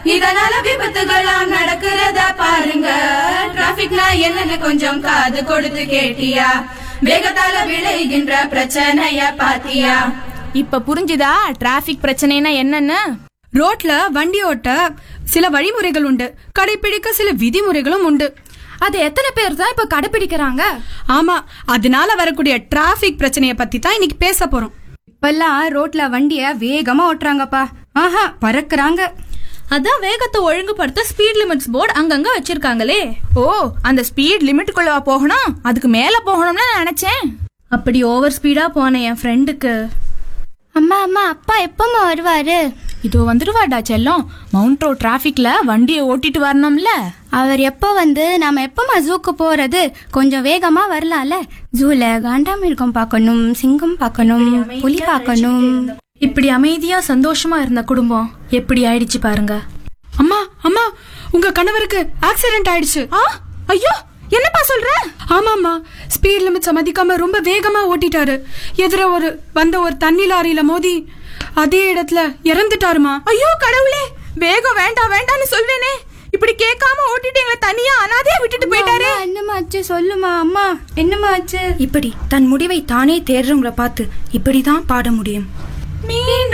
இதனால விபத்துகள்லாம் நடக்கிறத பாருங்க டிராபிக்னா என்னன்னு கொஞ்சம் காது கொடுத்து கேட்டியா வேகத்தால விளைகின்ற பிரச்சனைய பாத்தியா இப்ப புரிஞ்சுதா டிராபிக் பிரச்சனைனா என்னன்னு ரோட்ல வண்டி ஓட்ட சில வழிமுறைகள் உண்டு கடைபிடிக்க சில விதிமுறைகளும் உண்டு அது எத்தனை பேர் தான் இப்ப கடைபிடிக்கிறாங்க ஆமா அதனால வரக்கூடிய டிராபிக் பிரச்சனைய பத்தி தான் இன்னைக்கு பேச போறோம் இப்பெல்லாம் ரோட்ல வண்டிய வேகமா ஓட்டுறாங்கப்பா ஆஹா பறக்குறாங்க அதான் வேகத்தை ஒழுங்குபடுத்த ஸ்பீட் லிமிட்ஸ் போர்டு அங்கங்க வச்சிருக்காங்களே ஓ அந்த ஸ்பீட் லிமிட்டுக்குள்ளவா போகணும் அதுக்கு மேல போகணும்னு நான் நினைச்சேன் அப்படி ஓவர் ஸ்பீடா போன என் ஃப்ரெண்டுக்கு அம்மா அம்மா அப்பா எப்பமா வருவாரு இதோ வந்துடுவாடா செல்லம் மவுண்ட் ரோட் டிராபிக்ல வண்டியை ஓட்டிட்டு வரணும்ல அவர் எப்போ வந்து நாம எப்பமா ஜூக்கு போறது கொஞ்சம் வேகமா வரலாம்ல ஜூல காண்டாமிருகம் பார்க்கணும் சிங்கம் பார்க்கணும் புலி பார்க்கணும் இப்படி அமைதியா சந்தோஷமா இருந்த குடும்பம் எப்படி ஆயிடுச்சு பாருங்க அம்மா அம்மா உங்க கணவருக்கு ஆக்சிடென்ட் ஆயிடுச்சு ஆ ஐயோ என்னப்பா சொல்ற ஆமாம்மா ஸ்பீட் லிமிட்ஸ மதிக்காம ரொம்ப வேகமா ஓட்டிட்டாரு எதிர ஒரு வந்த ஒரு தண்ணி லாரியில மோதி அதே இடத்துல இறந்துட்டாருமா ஐயோ கடவுளே வேகம் வேண்டாம் வேண்டாம்னு சொல்வேனே இப்படி கேட்காம ஓட்டிட்டு எங்களை தனியா அனாதையா விட்டுட்டு போயிட்டாரு அம்மா, என்னம்மா ஆச்சு சொல்லுமா அம்மா என்னம்மா ஆச்சு இப்படி தன் முடிவை தானே தேடுறவங்கள பார்த்து இப்படிதான் பாட முடியும் மீண்டும்